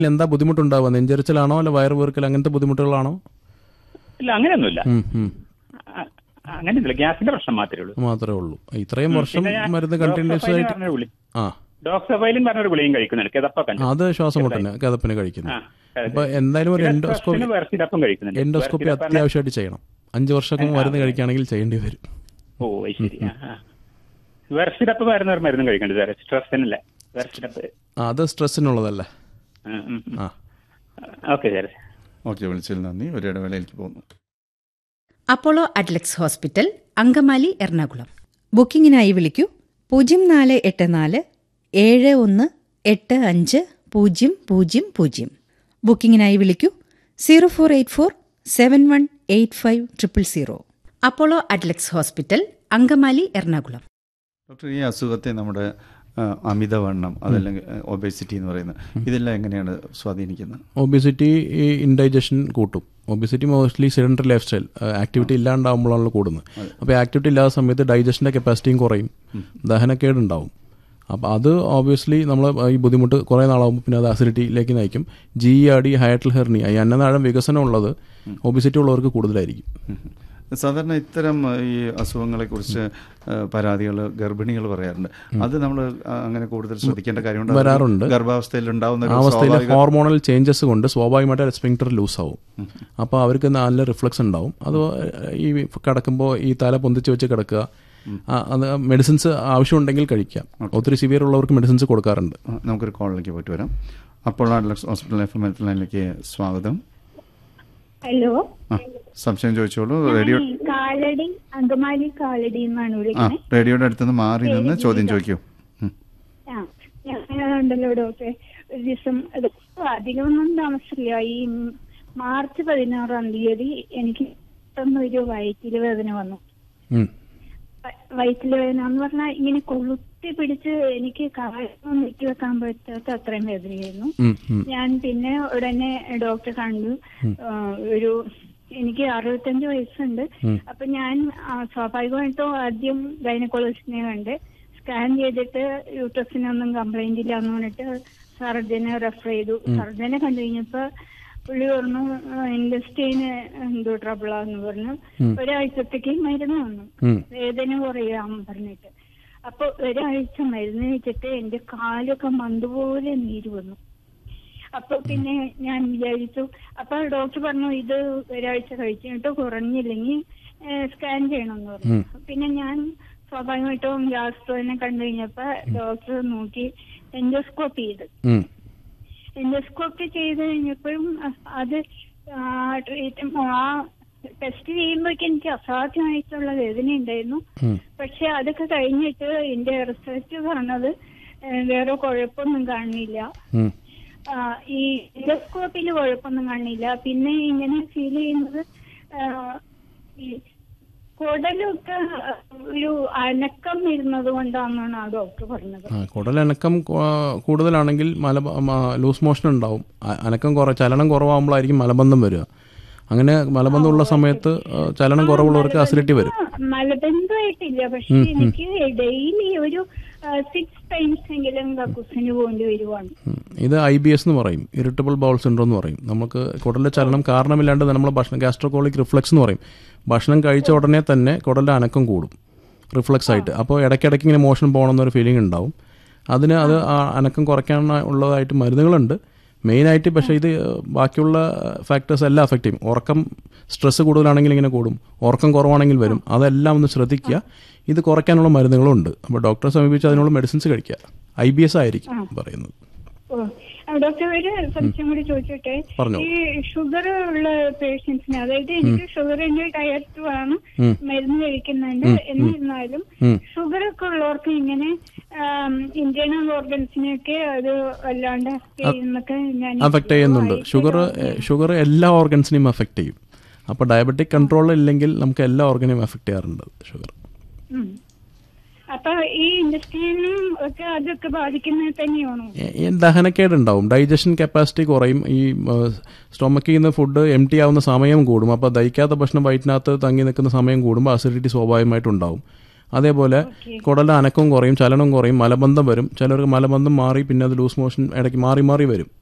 എന്താ ബുദ്ധിമുട്ടുണ്ടാവുക നെഞ്ചരിച്ചിലാണോ അല്ല വയറ് വീർക്കൽ അങ്ങനത്തെ ബുദ്ധിമുട്ടുകളാണോ ഇല്ല അങ്ങനെയൊന്നുമില്ല ഉം, ഉം. അ- അങ്ങനെയൊന്നുമില്ല ഗ്യാസിന്റെ പ്രശ്നം മാത്രമേ ഉള്ളൂ മാത്രമേ ഉള്ളൂ ഇത്രയും വർഷം പിന്നെ ഞാൻ മരുന്ന് ഡോക്ടർ കണ്ടിന്യൂസ് ഫൈലിൻ ആയിട്ട് പറഞ്ഞൊരു ഗുളി ആ ഡോക്ടർ ഫൈലിൻ പറഞ്ഞൊരു ഗുളിയും കഴിക്കുന്നുണ്ട് കിതപ്പൊക്കെ ഉണ്ട്. അത് ശ്വാസം മുട്ടന് കഥപ്പിന് കഴിക്കുന്നു ആ, അതെ. അപ്പൊ എന്തായാലും ഒരു പിന്നെ എൻഡോസ്കോപ്പി സ്ട്രെസ്സിന് വെർസിഡപ്പും കഴിക്കുന്നുണ്ട് എൻഡോസ്കോപ്പി വെർസിഡപ്പ് പറഞ്ഞാൽ- അത്യാവശ്യമായിട്ട് ചെയ്യണം അഞ്ച് വർഷമൊക്കെ മരുന്ന് കഴിക്കുകയാണെങ്കിൽ ചെയ്യേണ്ടി വരും ഓ അത് ശരി ആ, ആ. വെർസിഡപ്പ് പറയുന്ന ഒരു മരുന്നും കഴിക്കുന്നുണ്ട് സാറേ സ്ട്രെസ്സിനല്ലേ വെർസിഡപ്പ് ആ, അത് സ്ട്രെസ്സിനുള്ളതല്ലേ ആ ഓക്കെ സാറേ ഓക്കെ വിളിച്ചതിൽ നന്ദി ഒരു ഇടവേളയിലേക്ക് പോകുന്നു Apollo Adlux hospital Angamaly Ernakulam ബുക്കിംഗിനായി വിളിക്കൂ പൂജ്യം നാല് എട്ട് നാല് ഏഴ് ഒന്ന് എട്ട് അഞ്ച് പൂജ്യം പൂജ്യം പൂജ്യം ബുക്കിംഗിനായി വിളിക്കൂ zero four eight four seven one eight five triple zero Apollo Adlux hospital Angamaly Ernakulam doctor ഈ അസുഖത്തെ നമ്മുടെ ആ, അമിതവണ്ണം അതല്ലെങ്കിൽ ഒബേസിറ്റി എന്ന് പറയുന്നത് ഇതെല്ലാം എങ്ങനെയാണ് സ്വാധീനിക്കുന്നത് ഒബിസിറ്റി ഈ ഇൻഡൈജഷൻ കൂട്ടും obesity mostly sedentary lifestyle activity ഇല്ലാണ്ടാവുമ്പോഴാണല്ലോ കൂടുന്നത് അപ്പോൾ ആക്ടിവിറ്റി ഇല്ലാത്ത സമയത്ത് ഡൈജഷൻ്റെ കപ്പാസിറ്റിയും കുറയും ദഹനക്കേട് ഉണ്ടാവും അപ്പോൾ അത് ഓബിയസ്ലി നമ്മൾ ഈ ബുദ്ധിമുട്ട് കുറേ നാളാകുമ്പോൾ പിന്നെ അത് അസിഡിറ്റിയിലേക്ക് നയിക്കും G R D hiatal hernia ഈ അന്നനാഴം വികസനം ഉള്ളത് ഒബിസിറ്റി ഉള്ളവർക്ക് കൂടുതലായിരിക്കും ഉം. സാധാരണ ഇത്തരം ആ, ഈ അസുഖങ്ങളെക്കുറിച്ച് പരാതികൾ ഗർഭിണികൾ പറയാറുണ്ട് അത് നമ്മൾ അങ്ങനെ കൂടുതൽ ശ്രദ്ധിക്കേണ്ട കാര്യമുണ്ട് വരാറുണ്ട്. ഗർഭാവസ്ഥയിൽ ഉണ്ടാവുന്ന ഒരു അവസ്ഥയിൽ സ്വാഭാവിക- ഹോർമോണൽ ചേഞ്ചസ് കൊണ്ട് സ്വാഭാവികമായിട്ട് സ്പിങ്ക്ടർ ലൂസ് ആവും അപ്പോൾ അവർക്ക് നല്ല റിഫ്ലക്സ് ഉണ്ടാവും അത് ഈ കിടക്കുമ്പോൾ ഈ തല പൊന്തിച്ച് വെച്ച് കിടക്കുക ആ, അത് മെഡിസിൻസ് ആവശ്യമുണ്ടെങ്കിൽ കഴിക്കാം ഒത്തിരി സിവിയർ ഉള്ളവർക്ക് മെഡിസിൻസ് കൊടുക്കാറുണ്ട് ആ, നമുക്കൊരു കോളിലേക്ക് പോയിട്ട് വരാം അപ്പോൾ Adlux hospital F M health ലൈനിലേക്ക് സ്വാഗതം ഹലോ ആ സംശയം ചോദിച്ചോളൂ റേഡിയോ ഞാൻ കാലടി അങ്കമാലി കാലടി എന്നാണ് ആ വിളിക്കുന്നത് റേഡിയോയുടെ അടുത്തുനിന്ന് മാറി നിന്ന് ചോദ്യം ചോദിക്കൂ ഉം. ആ ഞാൻ ഉണ്ടല്ലോ ഡോക്ടറെ ഒരു ദിവസം അത് അധികമൊന്നും താമസിച്ചില്ല ഈ മാർച്ച് പതിനാറാം തീയതി എനിക്ക് പെട്ടെന്ന് ഒരു വയറ്റില് വേദന വന്നു ഉം. വ- വയറ്റില് വേദന എന്ന് പറഞ്ഞാൽ ഇങ്ങനെ കൊളുത്തി പിടിച്ച് എനിക്ക് കാലൊന്നും നീക്കി വെക്കാൻ പറ്റാത്ത അത്രയും വേദനയായിരുന്നു ഉം, ഉം. ഞാൻ പിന്നെ ഉടനെ ഡോക്ടറെ കണ്ടു ആ, ഒരു എനിക്ക് അറുപത്തഞ്ച് വയസ്സുണ്ട് അപ്പൊ ഞാൻ ആ, സ്വാഭാവികമായിട്ടും ആദ്യം ഗൈനക്കോളജിസ്റ്റിനെ കണ്ട് സ്കാൻ ചെയ്തിട്ട് യൂട്രസിനൊന്നും കംപ്ലൈന്റ് ഇല്ല എന്ന് പറഞ്ഞിട്ട് സർജനെ റെഫർ ചെയ്തു സർജനെ കണ്ടു കഴിഞ്ഞപ്പോ പുള്ളി പറഞ്ഞു ഇൻഡസ്ട്രീന് എന്തോ ട്രബിളാന്ന് പറഞ്ഞു ഒരാഴ്ചത്തേക്ക് മരുന്ന് വന്നു ഉം. വേദന കുറയാൻ പറഞ്ഞിട്ട് അപ്പൊ ഒരാഴ്ച മരുന്ന് വെച്ചിട്ട് എന്റെ കാലൊക്കെ മന്തുപോലെ നീര് വന്നു അപ്പൊ പിന്നെ ഞാൻ വിചാരിച്ചു അപ്പൊ ഡോക്ടർ പറഞ്ഞു ഇത് ഒരാഴ്ച കഴിച്ചിട്ട് കുറഞ്ഞില്ലെങ്കിൽ സ്കാൻ ചെയ്യണമെന്ന് പറഞ്ഞു പിന്നെ ഞാൻ സ്വാഭാവികമായിട്ടും ഗ്യാസ്ട്രോനെ കണ്ടു കഴിഞ്ഞപ്പോ ഡോക്ടർ നോക്കി എൻഡോസ്കോപ്പി ചെയ്ത് ഉം. എൻഡോസ്കോപ്പി ചെയ്ത് കഴിഞ്ഞപ്പോഴും അ- അത് ആ ട്രീറ്റ് ആ ടെസ്റ്റ് ചെയ്യുമ്പോഴേക്കും എനിക്ക് അസാധ്യമായിട്ടുള്ള വേദന ഉണ്ടായിരുന്നു ഉം. പക്ഷെ അതൊക്കെ കഴിഞ്ഞിട്ട് എന്റെ റിസൾട്ട് പറഞ്ഞത് ഏഹ്, വേറെ കുഴപ്പമൊന്നും കാണില്ല ഉം. ആ, ഈ എൻഡോസ്കോപ്പിൽ കുഴപ്പമൊന്നും കാണില്ല പിന്നെ ഇങ്ങനെ ഫീൽ ചെയ്യുന്നത് ആ, ഈ കുടലൊക്കെ ഒരു അനക്കം ഇരുന്നത് കൊണ്ടാണെന്നാണ് ആ ഡോക്ടർ പറഞ്ഞത് ആ കുടലനക്കം കൂ- കൂടുതലാണെങ്കിൽ മല ലൂസ് മോഷൻ ഉണ്ടാവും അ- അനക്കം കുറ ചലനം കുറവാകുമ്പോഴായിരിക്കും മലബന്ധം വരിക അങ്ങനെ മലബന്ധമുള്ള സമയത്ത് ആ, ചലനം കുറവുള്ളവർക്ക് അസിഡിറ്റി വരും മലബന്ധമായിട്ടില്ല പക്ഷെ എനിക്ക് ഡെയിലി ഒരു സിക്സ് ടൈംസ് എങ്കിലും കക്കൂസിന് പോകേണ്ടി വരുവാണ് ഉം. ഇത് ഐ ബി എസ് എന്ന് പറയും ഇറിറ്റബിൾ ബൗൾ സിൻഡ്രോം എന്ന് പറയും നമുക്ക് കുടലിലെ ചലനം കാരണമില്ലാണ്ട് നമ്മൾ ഭക്ഷണം ഗാസ്ട്രോകോളിക് റിഫ്ലക്സ് എന്ന് പറയും ഭക്ഷണം കഴിച്ച ഉടനെ തന്നെ കുടലിലെ അനക്കം കൂടും റിഫ്ലക്സ് ആയിട്ട് അപ്പോൾ ഇടയ്ക്കിടയ്ക്ക് ഇങ്ങനെ മോഷൻ പോകണം എന്നൊരു ഫീലിംഗ് ഉണ്ടാവും അതിന് അത് ആ അനക്കം കുറയ്ക്കാൻ ഉള്ളതായിട്ട് മരുന്നുകളുണ്ട് മെയിനായിട്ട് പക്ഷേ ഇത് ബാക്കിയുള്ള ഫാക്ടേഴ്സ് എല്ലാം അഫക്റ്റ് ചെയ്യും ഉറക്കം സ്ട്രെസ് കൂടുതലാണെങ്കിൽ ഇങ്ങനെ കൂടും ഉറക്കം കുറവാണെങ്കിൽ വരും അതെല്ലാം ഒന്ന് ശ്രദ്ധിക്കുക ഇത് കുറയ്ക്കാനുള്ള മരുന്നുകളും ഉണ്ട് അപ്പോൾ ഡോക്ടറെ സമീപിച്ച് അതിനുള്ള മെഡിസിൻസ് കഴിക്കുക ഐ ബി എസ് ആയിരിക്കും പറയുന്നത് ഓ ആ, ഡോക്ടർ ഒരു സംശയം കൂടി ചോദിച്ചോട്ടെ പറഞ്ഞോ. ഈ ഷുഗർ ഉള്ള പേഷ്യൻസിന് അതായത് എനിക്ക് ഷുഗറിന്റെ ടയർ ടു ആണ് ഉം. മരുന്ന് കഴിക്കുന്നുണ്ട് എന്നിരുന്നാലും ഉം. ഷുഗർ ഒക്കെ ഉള്ളവർക്ക് ഇങ്ങനെ ഇന്റേണൽ ഓർഗൻസിനെയൊക്കെ അത് വല്ലാണ്ട് ചെയ്യുന്നൊക്കെ ഞാൻ അഫക്റ്റ് ചെയ്യുന്നുണ്ട് ഷുഗർ ഷുഗർ എല്ലാ ഓർഗൻസിനെയും അഫക്റ്റ് ചെയ്യും അപ്പോൾ ഡയബറ്റിക് കൺട്രോൾ ഇല്ലെങ്കിൽ നമുക്ക് എല്ലാ ഓർഗനെയും അഫക്റ്റ് ചെയ്യാറുണ്ട് ഷുഗർ ഉം. അപ്പൊ ഈ ഇൻഡസ്ട്രിയിലും ഒക്കെ അതൊക്കെ ബാധിക്കുന്നത് തന്നെയാണോ ഈ ദഹനക്കേട് ഉണ്ടാവും ഡൈജഷൻ കപ്പാസിറ്റി കുറയും ഈ സ്റ്റൊമക്കിൽ നിന്ന് ഫുഡ് എം ടി ആവുന്ന സമയം കൂടും അപ്പോൾ ദഹിക്കാത്ത ഭക്ഷണം വയറ്റിനകത്ത് തങ്ങി നിൽക്കുന്ന സമയം കൂടുമ്പോൾ അസിഡിറ്റി സ്വാഭാവികമായിട്ടുണ്ടാവും അതേപോലെ കുടല അനക്കവും കുറയും ചലനവും കുറയും മലബന്ധം വരും ചിലർക്ക് മലബന്ധം മാറി പിന്നെ അത് ലൂസ് മോഷൻ ഇടയ്ക്ക് മാറി മാറി വരും